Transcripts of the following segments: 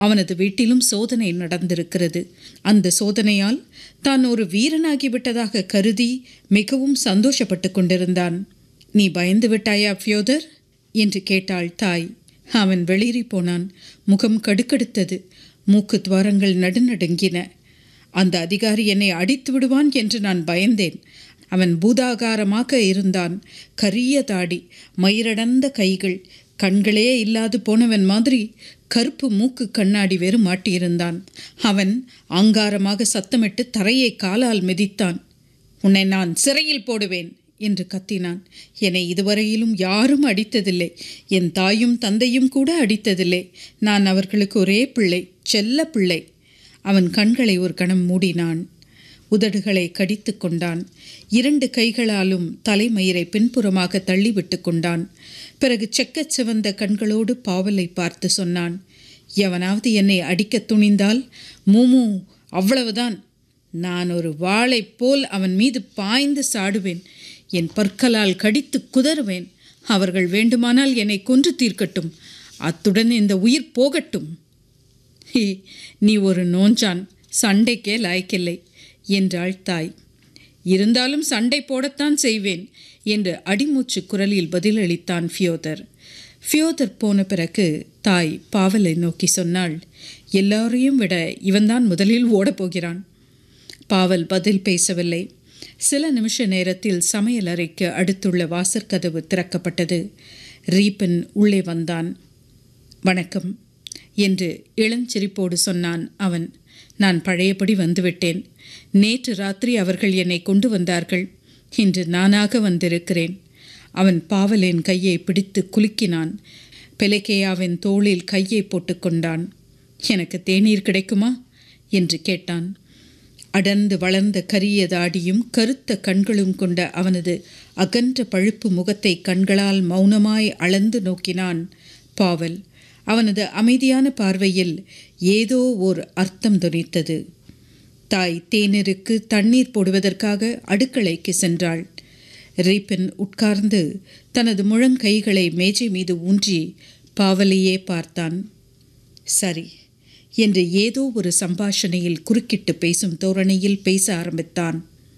அவனது வீட்டிலும் சோதனை நடந்திருக்கிறது அந்த சோதனையால் தான் ஒரு வீரனாகிவிட்டதாக கருதி மிகவும் சந்தோஷப்பட்டு கொண்டிருந்தான் நீ பயந்து விட்டாயா ஃபியோதர் என்று கேட்டாள் தாய் அவன் வெளியேறி போனான் முகம் கடுக்கெடுத்தது மூக்கு துவாரங்கள் நடுநடுங்கின அந்த அதிகாரி என்னை அடித்து விடுவான் என்று நான் பயந்தேன் அவன் பூதாகாரமாக இருந்தான் கரிய தாடி மயிரடர்ந்த கைகள் கண்களே இல்லாது போனவன் மாதிரி கருப்பு மூக்கு கண்ணாடி வேறு மாட்டியிருந்தான் அவன் ஆங்காரமாக சத்தமிட்டு தரையை காலால் மிதித்தான் உன்னை நான் சிறையில் போடுவேன் என்று கத்தினான் என்னை இதுவரையிலும் யாரும் அடித்ததில்லை என் தாயும் தந்தையும் கூட அடித்ததில்லை நான் அவர்களுக்கு ஒரே பிள்ளை செல்ல பிள்ளை அவன் கண்களை ஒரு கணம் மூடினான் உதடுகளை கடித்து கொண்டான் இரண்டு கைகளாலும் தலைமயிரை பின்புறமாக தள்ளிவிட்டு கொண்டான் பிறகு செக்கச் சிவந்த கண்களோடு பாவலை பார்த்து சொன்னான் எவனாவது என்னை அடிக்கத் துணிந்தால் மூமு அவ்வளவுதான் நான் ஒரு வாளைப் போல் அவன் மீது பாய்ந்து சாடுவேன் என் பற்களால் கடித்து குதறுவேன் அவர்கள் வேண்டுமானால் என்னை கொன்று தீர்க்கட்டும் அத்துடன் இந்த உயிர் போகட்டும் ஹே நீ ஒரு நோஞ்சான் சண்டைக்கே லாய்க்கில்லை என்றாள் தாய் இருந்தாலும் சண்டை போடத்தான் செய்வேன் என்று அடிமூச்சு குரலில் பதிலளித்தான் ஃபியோதர் ஃபியோதர் போன பிறகு தாய் பாவலை நோக்கி சொன்னாள் எல்லாரையும் விட இவன்தான் முதலில் ஓடப்போகிறான் பாவல் பதில் பேசவில்லை சில நிமிஷ நேரத்தில் சமையல் அறைக்கு அடுத்துள்ள வாசற்கதவு திறக்கப்பட்டது ரீப்பன் உள்ளே வந்தான் வணக்கம் என்று இளஞ்சிரிப்போடு சொன்னான் அவன் நான் பழையபடி வந்துவிட்டேன் நேற்று ராத்திரி அவர்கள் என்னை கொண்டு வந்தார்கள் இன்று நானாக வந்திருக்கிறேன் அவன் பாவலின் கையை பிடித்து குலுக்கினான் பெலகேயாவின் தோளில் கையை போட்டுக்கொண்டான் எனக்கு தேநீர் கிடைக்குமா என்று கேட்டான் அடர்ந்து வளர்ந்த கரிய தாடியும் கருத்த கண்களும் கொண்ட அவனது அகன்ற பழுப்பு முகத்தை கண்களால் மௌனமாய் அளந்து நோக்கினான் பாவல் அவனது அமைதியான பார்வையில் ஏதோ ஓர் அர்த்தம் துணித்தது தாய் தேநீருக்கு தண்ணீர் போடுவதற்காக அடுக்களைக்கு சென்றாள் ரீப்பன் உட்கார்ந்து தனது முழங்கைகளை மேஜை மீது ஊன்றி பாவலையே பார்த்தான் சரி என்று ஏதோ ஒரு சம்பாஷணையில் குறுக்கிட்டு பேசும் தோரணையில் பேச ஆரம்பித்தான்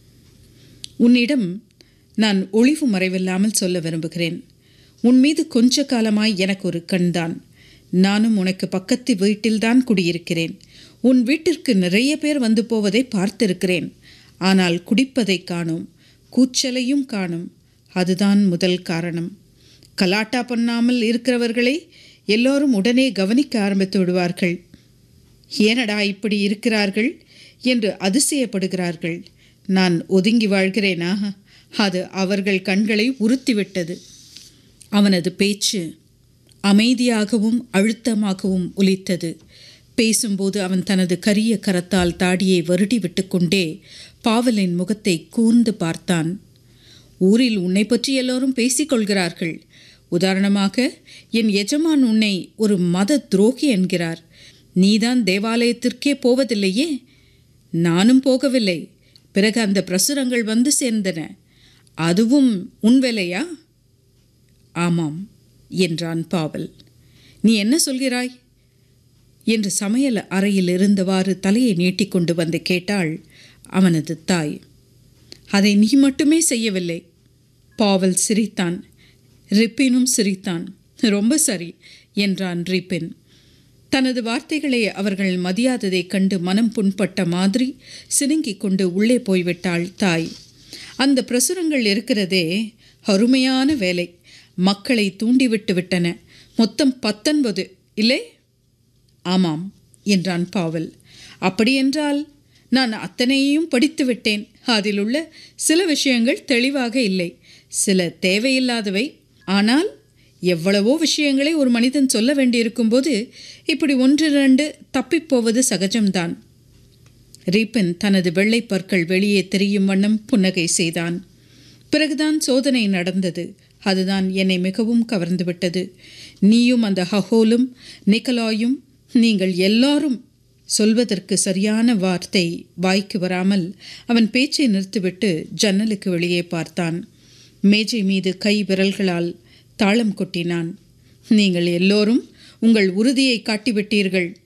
உன்னிடம் நான் ஒளிவு மறைவில்லாமல் சொல்ல விரும்புகிறேன் உன் மீது கொஞ்ச காலமாய் எனக்கு ஒரு கண்தான் நானும் உனக்கு பக்கத்து வீட்டில்தான் குடியிருக்கிறேன் உன் வீட்டிற்கு நிறைய பேர் வந்து போவதை பார்த்திருக்கிறேன் ஆனால் குடிப்பதை காணோம் கூச்சலையும் காணும் அதுதான் முதல் காரணம் கலாட்டா பண்ணாமல் இருக்கிறவர்களை எல்லோரும் உடனே கவனிக்க ஆரம்பித்து விடுவார்கள் ஏனடா இப்படி இருக்கிறார்கள் என்று அதிசயப்படுகிறார்கள் நான் ஒதுங்கி வாழ்கிறேனா அது அவர்கள் கண்களை உறுத்திவிட்டது அவனது பேச்சு அமைதியாகவும் அழுத்தமாகவும் ஒலித்தது பேசும்போது அவன் தனது கரிய கரத்தால் தாடியை வருடி விட்டுக்கொண்டே பாவலின் முகத்தை கூர்ந்து பார்த்தான் ஊரில் உன்னை பற்றி எல்லோரும் பேசிக்கொள்கிறார்கள் உதாரணமாக என் எஜமான் உன்னை ஒரு மத துரோகி என்கிறார் நீதான் தேவாலயத்திற்கே போவதில்லையே நானும் போகவில்லை பிறகு அந்த பிரசுரங்கள் வந்து சேர்ந்தன அதுவும் உன் வேலையா ஆமாம் என்றான் பாவல் நீ என்ன சொல்கிறாய் என்று சமையல் அறையில் இருந்தவாறு தலையை நீட்டிக்கொண்டு வந்து கேட்டாள் அவனது தாய் அதை நீ மட்டுமே செய்யவில்லை பாவல் சிரித்தான் ரிப்பினும் சிரித்தான் ரொம்ப சரி என்றான் ரிப்பின் தனது வார்த்தைகளை அவர்கள் மதியாததைக் கண்டு மனம் புண்பட்ட மாதிரி சினுங்கிக் கொண்டு உள்ளே போய்விட்டாள் தாய் அந்த பிரசுரங்கள் இருக்கிறதே அருமையான வேலை மக்களை தூண்டிவிட்டு விட்டன மொத்தம் பத்தொன்பது இல்லை ஆமாம் என்றான் பாவல் அப்படியென்றால் நான் அத்தனையையும் படித்து விட்டேன் அதில் உள்ள சில விஷயங்கள் தெளிவாக இல்லை சில தேவையில்லாதவை ஆனால் எவ்வளவோ விஷயங்களை ஒரு மனிதன் சொல்ல வேண்டியிருக்கும்போது இப்படி ஒன்று இரண்டு தப்பிப்போவது சகஜம்தான் ரீப்பன் தனது வெள்ளை பற்கள் வெளியே தெரியும் வண்ணம் புன்னகை செய்தான் பிறகுதான் சோதனை நடந்தது அதுதான் என்னை மிகவும் கவர்ந்துவிட்டது நீயும் அந்த ஹஹோலும் நிக்கலாயும் நீங்கள் எல்லாரும் சொல்வதற்கு சரியான வார்த்தை வாய்க்கு வராமல் அவன் பேச்சை நிறுத்திவிட்டு ஜன்னலுக்கு வெளியே பார்த்தான் மேஜை மீது கை விரல்களால் தாளம் கொட்டினான் நீங்கள் எல்லோரும் உங்கள் உறுதியை காட்டிவிட்டீர்கள்